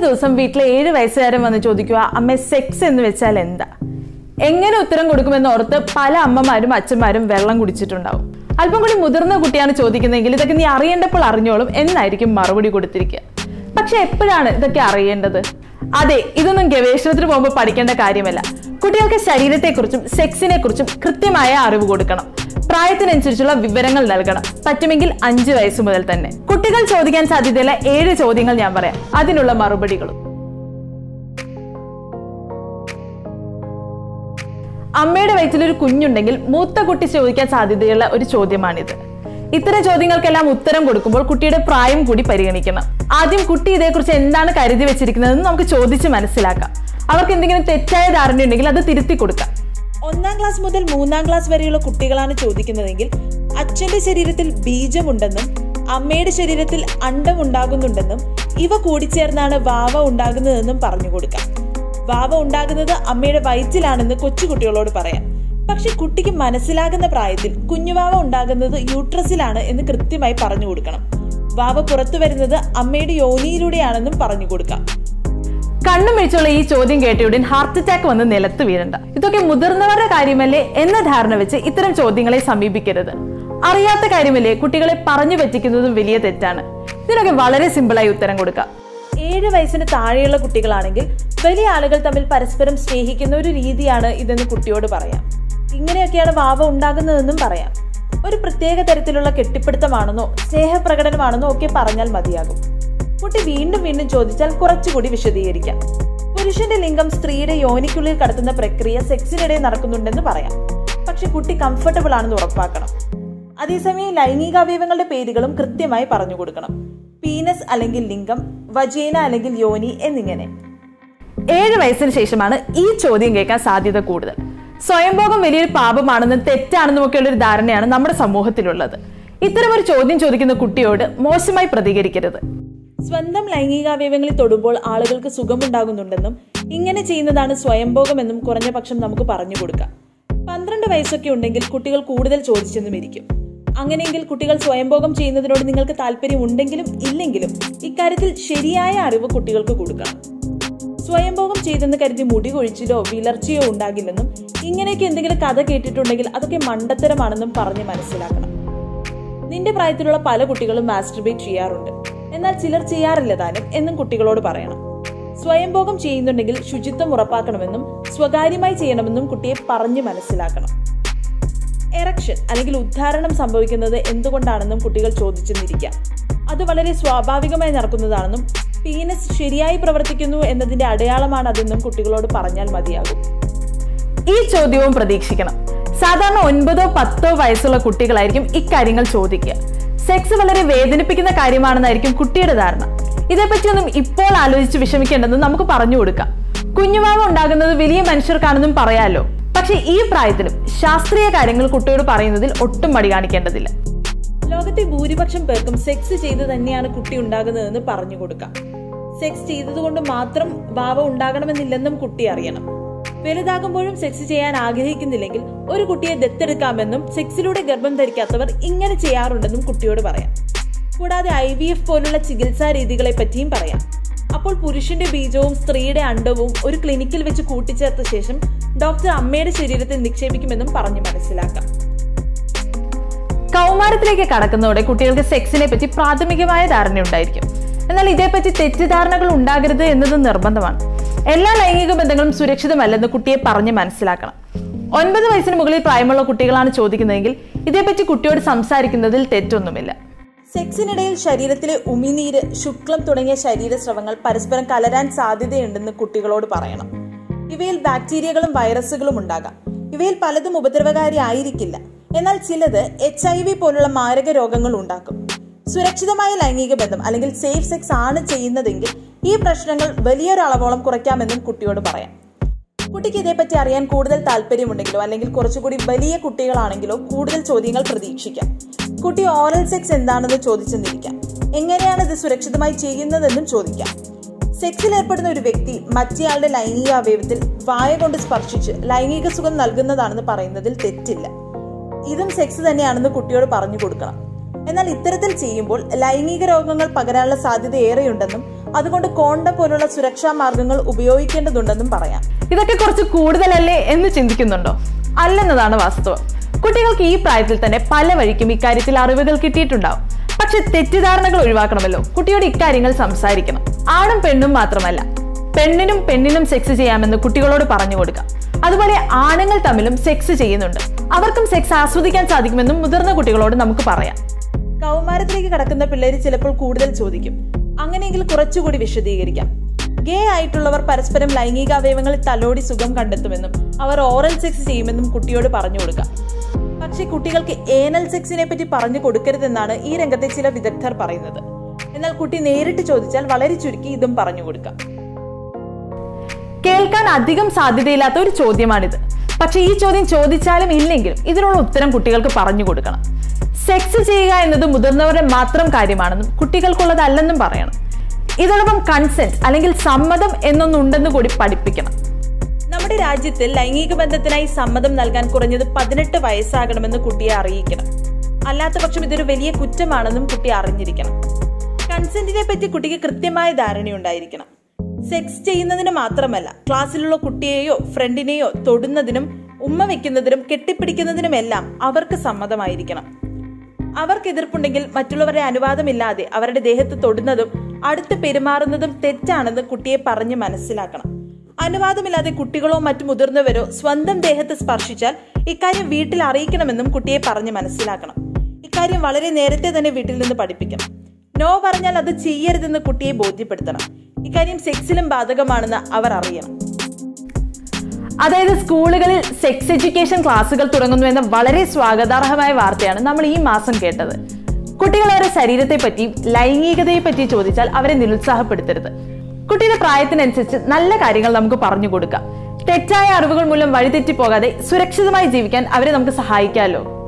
ദിവസം വീട്ടിലെ ഏഴ് വയസ്സുകാരൻ വന്ന് ചോദിക്കുക അമ്മ സെക്സ് എന്ന് വെച്ചാൽ എന്താ എങ്ങനെ ഉത്തരം കൊടുക്കുമെന്ന് ഓർത്ത് പല അമ്മമാരും അച്ഛന്മാരും വെള്ളം കുടിച്ചിട്ടുണ്ടാവും അല്പം കൂടി മുതിർന്ന കുട്ടിയാണ് ചോദിക്കുന്നതെങ്കിൽ ഇതൊക്കെ നീ അറിയേണ്ടപ്പോൾ അറിഞ്ഞോളും എന്നായിരിക്കും മറുപടി കൊടുത്തിരിക്കുക പക്ഷെ എപ്പോഴാണ് ഇതൊക്കെ അറിയേണ്ടത് അതെ ഇതൊന്നും ഗവേഷണത്തിന് പോകുമ്പോൾ പഠിക്കേണ്ട കാര്യമല്ല കുട്ടികൾക്ക് ശരീരത്തെക്കുറിച്ചും സെക്സിനെ കുറിച്ചും കൃത്യമായ അറിവ് കൊടുക്കണം പ്രായത്തിനനുസരിച്ചുള്ള വിവരങ്ങൾ നൽകണം പറ്റുമെങ്കിൽ അഞ്ച് വയസ്സ് മുതൽ തന്നെ കുട്ടികൾ ചോദിക്കാൻ സാധ്യതയുള്ള ഏഴ് ചോദ്യങ്ങൾ ഞാൻ പറയാം അതിനുള്ള മറുപടികളും അമ്മയുടെ വയറ്റിൽ ഒരു കുഞ്ഞുണ്ടെങ്കിൽ മൂത്ത കുട്ടി ചോദിക്കാൻ സാധ്യതയുള്ള ഒരു ചോദ്യമാണിത് ഇത്തരം ചോദ്യങ്ങൾക്കെല്ലാം ഉത്തരം കൊടുക്കുമ്പോൾ കുട്ടിയുടെ പ്രായം കൂടി പരിഗണിക്കണം ആദ്യം കുട്ടി ഇതേക്കുറിച്ച് എന്താണ് കരുതി വെച്ചിരിക്കുന്നതെന്ന് നമുക്ക് ചോദിച്ച് മനസ്സിലാക്കാം അവർക്ക് എന്തെങ്കിലും തെറ്റായ ധാരണയുണ്ടെങ്കിൽ അത് തിരുത്തി കൊടുക്കാം ഒന്നാം ക്ലാസ് മുതൽ മൂന്നാം ക്ലാസ് വരെയുള്ള കുട്ടികളാണ് ചോദിക്കുന്നതെങ്കിൽ അച്ഛന്റെ ശരീരത്തിൽ ബീജമുണ്ടെന്നും അമ്മയുടെ ശരീരത്തിൽ അണ്ടം ഉണ്ടാകുന്നുണ്ടെന്നും ഇവ കൂടിച്ചേർന്നാണ് വാവ ഉണ്ടാകുന്നതെന്നും പറഞ്ഞു കൊടുക്കാം വാവ ഉണ്ടാകുന്നത് അമ്മയുടെ വയറ്റിലാണെന്ന് കൊച്ചുകുട്ടികളോട് പറയാം പക്ഷെ കുട്ടിക്ക് മനസ്സിലാകുന്ന പ്രായത്തിൽ കുഞ്ഞുവാവ ഉണ്ടാകുന്നത് യൂട്രസിലാണ് എന്ന് കൃത്യമായി പറഞ്ഞു കൊടുക്കണം വാവ പുറത്തു വരുന്നത് അമ്മയുടെ യോനിയിലൂടെയാണെന്നും പറഞ്ഞു കൊടുക്കാം കണ്ണും മിഴിച്ചുള്ള ഈ ചോദ്യം കേട്ടയുടൻ ഹാർട്ട് അറ്റാക്ക് വന്ന് നിലത്ത് വീഴണ്ട ഇതൊക്കെ മുതിർന്നവരുടെ കാര്യമല്ലേ എന്ന ധാരണ വെച്ച് ഇത്തരം ചോദ്യങ്ങളെ സമീപിക്കരുത് അറിയാത്ത കാര്യമല്ലേ കുട്ടികളെ പറഞ്ഞു പറ്റിക്കുന്നതും വലിയ തെറ്റാണ് ഇതിനൊക്കെ വളരെ സിമ്പിളായി ഉത്തരം കൊടുക്കാം ഏഴ് വയസ്സിന് താഴെയുള്ള കുട്ടികളാണെങ്കിൽ വലിയ ആളുകൾ തമ്മിൽ പരസ്പരം സ്നേഹിക്കുന്ന ഒരു രീതിയാണ് ഇതെന്ന് കുട്ടിയോട് പറയാം ഇങ്ങനെയൊക്കെയാണ് വാവ ഉണ്ടാകുന്നതെന്നും പറയാം ഒരു പ്രത്യേക തരത്തിലുള്ള കെട്ടിപ്പിടുത്തമാണെന്നോ സ്നേഹപ്രകടനമാണെന്നോ ഒക്കെ പറഞ്ഞാൽ മതിയാകും കുട്ടി വീണ്ടും വീണ്ടും ചോദിച്ചാൽ കുറച്ചുകൂടി വിശദീകരിക്കാം പുരുഷന്റെ ലിംഗം സ്ത്രീയുടെ യോനിക്കുള്ളിൽ കടത്തുന്ന പ്രക്രിയ സെക്സിനിടെ നടക്കുന്നുണ്ടെന്ന് പറയാം പക്ഷെ കുട്ടി കംഫർട്ടബിൾ ആണെന്ന് ഉറപ്പാക്കണം അതേസമയം ലൈംഗികാവയവങ്ങളുടെ പേരുകളും കൃത്യമായി പറഞ്ഞു കൊടുക്കണം പീനസ് അല്ലെങ്കിൽ ലിംഗം വജേന അല്ലെങ്കിൽ യോനി എന്നിങ്ങനെ ഏഴ് വയസ്സിന് ശേഷമാണ് ഈ ചോദ്യം കേൾക്കാൻ സാധ്യത കൂടുതൽ സ്വയംഭോഗം വലിയൊരു പാപമാണെന്നും തെറ്റാണെന്നും ഒക്കെയുള്ള ഒരു ധാരണയാണ് നമ്മുടെ സമൂഹത്തിലുള്ളത് ഇത്തരമൊരു ചോദ്യം ചോദിക്കുന്ന കുട്ടിയോട് മോശമായി പ്രതികരിക്കരുത് സ്വന്തം ലൈംഗികാവയവങ്ങളിൽ തൊടുമ്പോൾ ആളുകൾക്ക് സുഖമുണ്ടാകുന്നുണ്ടെന്നും ഇങ്ങനെ ചെയ്യുന്നതാണ് സ്വയംഭോഗമെന്നും കുറഞ്ഞ പക്ഷം നമുക്ക് പറഞ്ഞു കൊടുക്കാം പന്ത്രണ്ട് വയസ്സൊക്കെ ഉണ്ടെങ്കിൽ കുട്ടികൾ കൂടുതൽ ചോദിച്ചെന്നും ഇരിക്കും അങ്ങനെയെങ്കിൽ കുട്ടികൾ സ്വയംഭോഗം ചെയ്യുന്നതിനോട് നിങ്ങൾക്ക് താല്പര്യം ഉണ്ടെങ്കിലും ഇല്ലെങ്കിലും ഇക്കാര്യത്തിൽ ശരിയായ അറിവ് കുട്ടികൾക്ക് കൊടുക്കണം സ്വയംഭോഗം ചെയ്തെന്ന് കരുതി മുടി കൊഴിച്ചിലോ വിളർച്ചയോ ഉണ്ടാകില്ലെന്നും ഇങ്ങനെയൊക്കെ എന്തെങ്കിലും കഥ കേട്ടിട്ടുണ്ടെങ്കിൽ അതൊക്കെ മണ്ടത്തരമാണെന്നും പറഞ്ഞ് മനസ്സിലാക്കണം നിന്റെ പ്രായത്തിലുള്ള പല കുട്ടികളും മാസ്റ്റർബേറ്റ് ചെയ്യാറുണ്ട് എന്നാൽ ചിലർ ചെയ്യാറില്ല താനും എന്നും കുട്ടികളോട് പറയണം സ്വയംഭോഗം ചെയ്യുന്നുണ്ടെങ്കിൽ ശുചിത്വം ഉറപ്പാക്കണമെന്നും സ്വകാര്യമായി ചെയ്യണമെന്നും കുട്ടിയെ പറഞ്ഞു മനസ്സിലാക്കണം എറക്ഷൻ അല്ലെങ്കിൽ ഉദ്ധാരണം സംഭവിക്കുന്നത് എന്തുകൊണ്ടാണെന്നും കുട്ടികൾ ചോദിച്ചെന്നിരിക്കാം അത് വളരെ സ്വാഭാവികമായി നടക്കുന്നതാണെന്നും പീനസ് ശരിയായി പ്രവർത്തിക്കുന്നു എന്നതിന്റെ അടയാളമാണ് അതെന്നും കുട്ടികളോട് പറഞ്ഞാൽ മതിയാകും ഈ ചോദ്യവും പ്രതീക്ഷിക്കണം സാധാരണ ഒൻപതോ പത്തോ വയസ്സുള്ള കുട്ടികളായിരിക്കും ഇക്കാര്യങ്ങൾ ചോദിക്കുക സെക്സ് വളരെ വേദനിപ്പിക്കുന്ന കാര്യമാണെന്നായിരിക്കും കുട്ടിയുടെ ധാരണ ഇതേപ്പറ്റിയൊന്നും ഇപ്പോൾ ആലോചിച്ച് വിഷമിക്കേണ്ടെന്ന് നമുക്ക് പറഞ്ഞു കൊടുക്കാം കുഞ്ഞുമാവ ഉണ്ടാകുന്നത് വലിയ മനുഷ്യർക്കാണെന്നും പറയാലോ പക്ഷെ ഈ പ്രായത്തിലും ശാസ്ത്രീയ കാര്യങ്ങൾ കുട്ടിയോട് പറയുന്നതിൽ ഒട്ടും മടി കാണിക്കേണ്ടതില്ല ലോകത്തെ ഭൂരിപക്ഷം പേർക്കും സെക്സ് ചെയ്ത് തന്നെയാണ് കുട്ടി ഉണ്ടാകുന്നതെന്ന് പറഞ്ഞു കൊടുക്കാം സെക്സ് ചെയ്തതുകൊണ്ട് മാത്രം ഭാവ ഉണ്ടാകണമെന്നില്ലെന്നും കുട്ടി അറിയണം വലുതാകുമ്പോഴും സെക്സ് ചെയ്യാൻ ആഗ്രഹിക്കുന്നില്ലെങ്കിൽ ഒരു കുട്ടിയെ ദത്തെടുക്കാമെന്നും സെക്സിലൂടെ ഗർഭം ധരിക്കാത്തവർ ഇങ്ങനെ ചെയ്യാറുണ്ടെന്നും കുട്ടിയോട് പറയാം കൂടാതെ ഐ വി എഫ് പോലുള്ള ചികിത്സാ രീതികളെ പറ്റിയും പറയാം അപ്പോൾ പുരുഷന്റെ ബീജവും സ്ത്രീയുടെ അണ്ടവും ഒരു ക്ലിനിക്കിൽ വെച്ച് കൂട്ടിച്ചേർത്ത ശേഷം ഡോക്ടർ അമ്മയുടെ ശരീരത്തിൽ നിക്ഷേപിക്കുമെന്നും പറഞ്ഞു മനസ്സിലാക്കാം കൗമാരത്തിലേക്ക് കടക്കുന്നതോടെ കുട്ടികൾക്ക് സെക്സിനെ പറ്റി പ്രാഥമികമായ ധാരണയുണ്ടായിരിക്കും എന്നാൽ ഇതേപ്പറ്റി തെറ്റിദ്ധാരണകൾ ഉണ്ടാകരുത് എന്നത് നിർബന്ധമാണ് എല്ലാ ലൈംഗിക ബന്ധങ്ങളും സുരക്ഷിതമല്ലെന്ന് കുട്ടിയെ പറഞ്ഞ് മനസ്സിലാക്കണം ഒൻപത് വയസ്സിന് മുകളിൽ പ്രായമുള്ള കുട്ടികളാണ് ചോദിക്കുന്നതെങ്കിൽ ഇതേപ്പറ്റി കുട്ടിയോട് സംസാരിക്കുന്നതിൽ തെറ്റൊന്നുമില്ല സെക്സിനിടയിൽ ശരീരത്തിലെ ഉമിനീര് ശുക്ലം തുടങ്ങിയ ശരീരസ്രവങ്ങൾ പരസ്പരം കലരാൻ സാധ്യതയുണ്ടെന്ന് കുട്ടികളോട് പറയണം ഇവയിൽ ബാക്ടീരിയകളും വൈറസുകളും ഉണ്ടാകാം ഇവയിൽ പലതും ഉപദ്രവകാരി ആയിരിക്കില്ല എന്നാൽ ചിലത് എച്ച് ഐ വി പോലുള്ള മാരക രോഗങ്ങൾ ഉണ്ടാക്കും സുരക്ഷിതമായ ലൈംഗിക ബന്ധം അല്ലെങ്കിൽ സേഫ് സെക്സ് ആണ് ചെയ്യുന്നതെങ്കിൽ ഈ പ്രശ്നങ്ങൾ വലിയൊരു അളവോളം കുറയ്ക്കാമെന്നും കുട്ടിയോട് പറയാം കുട്ടിക്ക് ഇതേപ്പറ്റി അറിയാൻ കൂടുതൽ താല്പര്യമുണ്ടെങ്കിലോ അല്ലെങ്കിൽ കുറച്ചുകൂടി വലിയ കുട്ടികളാണെങ്കിലോ കൂടുതൽ ചോദ്യങ്ങൾ പ്രതീക്ഷിക്കാം കുട്ടി ഓറൽ സെക്സ് എന്താണെന്ന് ചോദിച്ചെന്നിരിക്കാം എങ്ങനെയാണ് ഇത് സുരക്ഷിതമായി ചെയ്യുന്നതെന്നും ചോദിക്കാം സെക്സിൽ ഏർപ്പെടുന്ന ഒരു വ്യക്തി മറ്റേയാളുടെ ലൈംഗിക അവയവത്തിൽ വായ കൊണ്ട് സ്പർശിച്ച് ലൈംഗിക സുഖം നൽകുന്നതാണെന്ന് പറയുന്നതിൽ തെറ്റില്ല ഇതും സെക്സ് തന്നെയാണെന്ന് കുട്ടിയോട് പറഞ്ഞു കൊടുക്കണം എന്നാൽ ഇത്തരത്തിൽ ചെയ്യുമ്പോൾ ലൈംഗിക രോഗങ്ങൾ പകരാനുള്ള സാധ്യത ഏറെയുണ്ടെന്നും അതുകൊണ്ട് കോണ്ടം പോലുള്ള സുരക്ഷാ മാർഗങ്ങൾ ഉപയോഗിക്കേണ്ടതുണ്ടെന്നും പറയാം ഇതൊക്കെ കുറച്ച് കൂടുതലല്ലേ എന്ന് ചിന്തിക്കുന്നുണ്ടോ അല്ലെന്നതാണ് വാസ്തവം കുട്ടികൾക്ക് ഈ പ്രായത്തിൽ തന്നെ പല വഴിക്കും ഇക്കാര്യത്തിൽ അറിവുകൾ കിട്ടിയിട്ടുണ്ടാവും പക്ഷെ തെറ്റിദ്ധാരണകൾ ഒഴിവാക്കണമല്ലോ കുട്ടിയോട് ഇക്കാര്യങ്ങൾ സംസാരിക്കണം ആണും പെണ്ണും മാത്രമല്ല പെണ്ണിനും പെണ്ണിനും സെക്സ് ചെയ്യാമെന്ന് കുട്ടികളോട് പറഞ്ഞു കൊടുക്കാം അതുപോലെ ആണുങ്ങൾ തമ്മിലും സെക്സ് ചെയ്യുന്നുണ്ട് അവർക്കും സെക്സ് ആസ്വദിക്കാൻ സാധിക്കുമെന്നും മുതിർന്ന കുട്ടികളോട് നമുക്ക് പറയാം കൗമാരത്തിലേക്ക് കടക്കുന്ന പിള്ളേര് ചിലപ്പോൾ കൂടുതൽ ചോദിക്കും അങ്ങനെയെങ്കിൽ കുറച്ചുകൂടി വിശദീകരിക്കാം ഗേ ആയിട്ടുള്ളവർ പരസ്പരം ലൈംഗിക അവയവങ്ങളിൽ തലോടി സുഖം കണ്ടെത്തുമെന്നും അവർ ഓറൽ സെക്സ് ചെയ്യുമെന്നും കുട്ടിയോട് പറഞ്ഞു കൊടുക്കാം പക്ഷേ കുട്ടികൾക്ക് ഏനൽ സെക്സിനെ പറ്റി പറഞ്ഞു കൊടുക്കരുതെന്നാണ് ഈ രംഗത്തെ ചില വിദഗ്ധർ പറയുന്നത് എന്നാൽ കുട്ടി നേരിട്ട് ചോദിച്ചാൽ വളരെ ചുരുക്കി ഇതും പറഞ്ഞു കൊടുക്കാം കേൾക്കാൻ അധികം സാധ്യതയില്ലാത്ത ഒരു ചോദ്യമാണിത് പക്ഷെ ഈ ചോദ്യം ചോദിച്ചാലും ഇല്ലെങ്കിലും ഇതിനുള്ള ഉത്തരം കുട്ടികൾക്ക് പറഞ്ഞു കൊടുക്കണം സെക്സ് ചെയ്യുക എന്നത് മുതിർന്നവരുടെ മാത്രം കാര്യമാണെന്നും കുട്ടികൾക്കുള്ളതല്ലെന്നും പറയണം ഇതോടൊപ്പം കൺസെന്റ് അല്ലെങ്കിൽ സമ്മതം എന്നൊന്നുണ്ടെന്ന് കൂടി പഠിപ്പിക്കണം നമ്മുടെ രാജ്യത്ത് ലൈംഗിക ബന്ധത്തിനായി സമ്മതം നൽകാൻ കുറഞ്ഞത് പതിനെട്ട് വയസ്സാകണമെന്ന് കുട്ടിയെ അറിയിക്കണം അല്ലാത്ത പക്ഷം ഇതൊരു വലിയ കുറ്റമാണെന്നും കുട്ടി അറിഞ്ഞിരിക്കണം കൺസെന്റിനെ പറ്റി കുട്ടിക്ക് കൃത്യമായ ധാരണയുണ്ടായിരിക്കണം സെക്സ് ചെയ്യുന്നതിന് മാത്രമല്ല ക്ലാസ്സിലുള്ള കുട്ടിയെയോ ഫ്രണ്ടിനെയോ തൊടുന്നതിനും ഉമ്മ വെക്കുന്നതിനും കെട്ടിപ്പിടിക്കുന്നതിനുമെല്ലാം അവർക്ക് സമ്മതമായിരിക്കണം അവർക്ക് എതിർപ്പുണ്ടെങ്കിൽ മറ്റുള്ളവരുടെ അനുവാദമില്ലാതെ അവരുടെ ദേഹത്ത് തൊടുന്നതും അടുത്ത് പെരുമാറുന്നതും തെറ്റാണെന്ന് കുട്ടിയെ പറഞ്ഞ് മനസ്സിലാക്കണം അനുവാദമില്ലാതെ കുട്ടികളോ മറ്റു മുതിർന്നവരോ സ്വന്തം ദേഹത്ത് സ്പർശിച്ചാൽ ഇക്കാര്യം വീട്ടിൽ അറിയിക്കണമെന്നും കുട്ടിയെ പറഞ്ഞ് മനസ്സിലാക്കണം ഇക്കാര്യം വളരെ നേരത്തെ തന്നെ വീട്ടിൽ നിന്ന് പഠിപ്പിക്കണം നോ പറഞ്ഞാൽ അത് ചെയ്യരുതെന്ന് കുട്ടിയെ ബോധ്യപ്പെടുത്തണം ഇക്കാര്യം സെക്സിലും ബാധകമാണെന്ന് അവർ അറിയണം അതായത് സ്കൂളുകളിൽ സെക്സ് എഡ്യൂക്കേഷൻ ക്ലാസ്സുകൾ തുടങ്ങുന്നു എന്ന വളരെ സ്വാഗതാർഹമായ വാർത്തയാണ് നമ്മൾ ഈ മാസം കേട്ടത് കുട്ടികൾ അവരുടെ ശരീരത്തെ പറ്റി ലൈംഗികതയെ പറ്റി ചോദിച്ചാൽ അവരെ നിരുത്സാഹപ്പെടുത്തരുത് കുട്ടിയുടെ പ്രായത്തിനനുസരിച്ച് നല്ല കാര്യങ്ങൾ നമുക്ക് പറഞ്ഞു കൊടുക്കാം തെറ്റായ അറിവുകൾ മൂലം വഴിതെറ്റി പോകാതെ സുരക്ഷിതമായി ജീവിക്കാൻ അവരെ നമുക്ക് സഹായിക്കാമല്ലോ